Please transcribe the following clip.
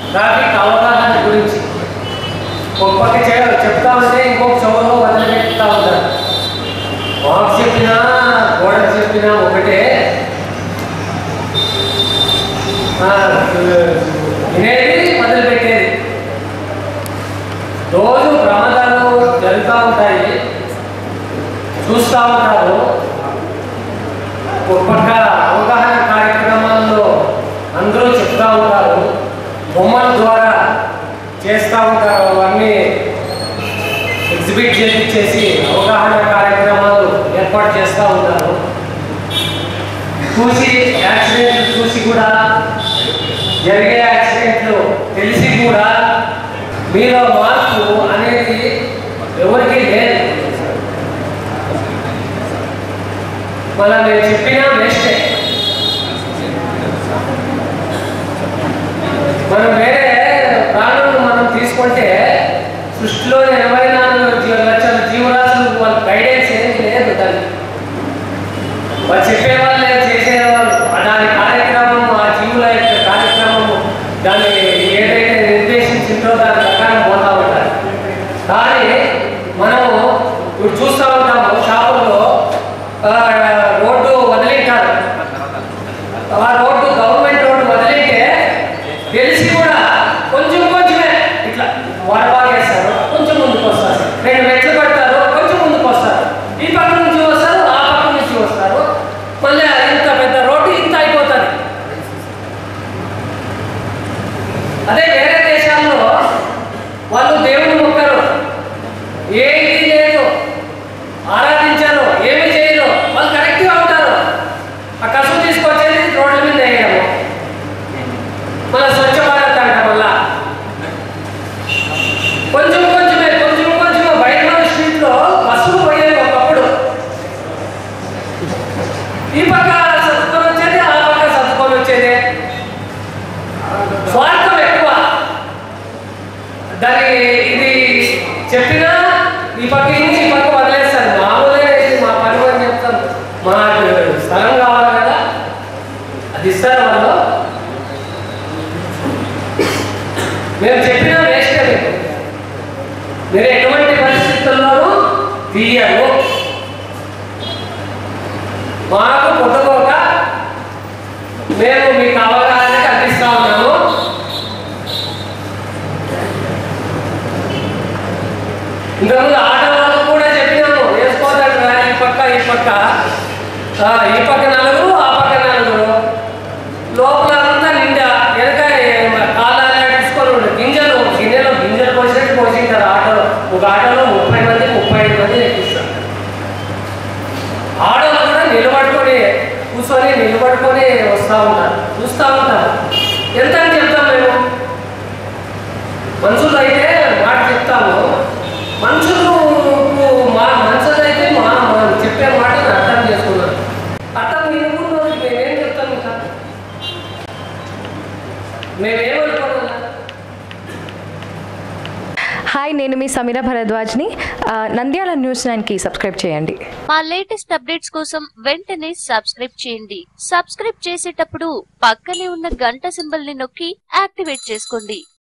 traffic అవగాహన గురించి ఒక పక్క చే- చెప్తా ఉంటే ఇంకొక చెవులో వదిలిపెట్టుతా ఉంటారు మాకు చెప్పినా గోడకు చెప్పినా ఒకటే ఆ, వినేది మొదలుపెట్టేది రోజు ప్రమాదాలు జరుగుతూ ఉంటాయి చూస్తూ ఉంటారు ఒక పక్క అవగాహన కార్యక్రమాల్లో అందరూ చెప్తా ఉంటారు బొమ్మల ద్వారా చేస్తూ ఉంటారు అవన్నీ ఎగ్జిబిట్ చేసి అవగాహన కార్యక్రమాలు ఏర్పాటు చేస్తూ ఉంటారు చూసి యాక్సిడెంట్లు చూసి కూడా జరిగే యాక్సిడెంట్లు తెలిసి కూడా మీలో మార్పు అనేది ఎవరికి లేదు మళ్ళీ నేను చెప్పినా వేస్టే మనం వేరే ప్రాణులను మనం తీసుకుంటే సృష్టిలో ఎనభై నాలుగు జీ- లక్షల జీవరాశులు వాళ్ళ గైడెన్స్ ఏది లేదు దానికి వాళ్ళు చెప్పేవాళ్ళే చేసేవాళ్ళు ఆ దాని కార్యక్రమం ఆ జీవుల యొక్క కార్యక్రమము దాన్ని ఏదైతే నిర్దేశించిందో దాని ప్రకారం పోతా ఉంటారు కానీ మనము ఇప్పుడు చూస్తూ ఉంటాము షాపుల్లో ఆ, రోడ్డు వదిలింటారు ఆ రోడ్డు గవర్నమెంట్ రోడ్డు వదిలింటే తెలిసి కూడా కొంచెం కొంచెమే ఇట్లా వాడబాగేస్తారు కొంచెం ముందుకు వస్తారు రెండు మెట్లు పెడతారు కొంచెం ముందుకు వస్తారు ఈ పక్క నుంచి వస్తారు ఆ పక్క నుంచి వస్తారు మళ్ళీ ఇంత పెద్ద రోడ్డు ఇంత అయిపోతుంది అదే వేరే దేశాల్లో వాళ్ళు దేవుని మొక్కరు ఏ ఇది లేదు ఆరాధించారు ఏమి చేయరు వాళ్ళు కరెక్ట్గా ఉంటారు ఆ కసువు తీసుకొచ్చేది రోడ్ల మీద వేయడము మళ్ళీ స్వచ్ఛ భారత్ అంట మళ్ళా కొంచెం కొంచెమే కొంచెం కొంచెమే బయట స్ట్రీట్లో బస్సులు పోయేవి ఒకప్పుడు ఈ పక్క సర్దుకొని వచ్చేది ఆ పక్క సర్దుకొని వచ్చేది స్వార్థం ఎక్కువ దాని ఇది చెప్పినా ఈ పక్క నుంచి ఈ పక్క వదిలేస్తారు మామూలుగా ఇది మా పని అని చెప్తాను మాకు స్థలం కావాలి కదా అది ఇస్తారు వాళ్ళు మేము చెప్పినా వేస్ట్ మీకు మీరు ఎటువంటి పరిస్థితుల్లోనూ తీయరు మాకు పుట్టుకోక మేము మీకు అవగాహన కల్పిస్తా ఉన్నాము ఇంతకుముందు ఆటో వాళ్ళకు కూడా చెప్పినాము వేసుకోవద్దండి రా, ఈ పక్క ఈ పక్క ఆ, ఈ పక్క నలుగురు ఆ పక్క నలుగురు లోపల అంతా నిండా వెనక కాలాలు తీసుకొని ఉండే గింజలు గిన్నెలో గింజలు పోసినట్టు పోసింటారు ఆటోలో ఒక ఆటోలో ముప్పై మంది ముప్పై ఐదు మంది ఎక్కిస్తారు ఆడవాళ్ళు కూడా నిలబడుకొని కూర్చొని నిలబడుకొని వస్తూ ఉంటారు చూస్తూ ఉంటారు ఎంత అని చెప్తాం మేము మనుషులు అయితే మాట చెప్తాము మనుషులు మా మనుషులు అయితే మా మనం చెప్పే మాటను అర్థం చేసుకున్నారు అర్థం వినుకున్న మేమేం చెప్తాం ఇంకా మేమేమనుకోవాలా హాయ్ నేను మీ సమీర భరద్వాజ్ని ఆ, నంద్యాల న్యూస్ నైన్కి సబ్స్క్రైబ్ చేయండి మా లేటెస్ట్ అప్డేట్స్ కోసం వెంటనే సబ్స్క్రైబ్ చేయండి సబ్స్క్రైబ్ చేసేటప్పుడు పక్కనే ఉన్న గంట సింబల్ ని నొక్కి యాక్టివేట్ చేసుకోండి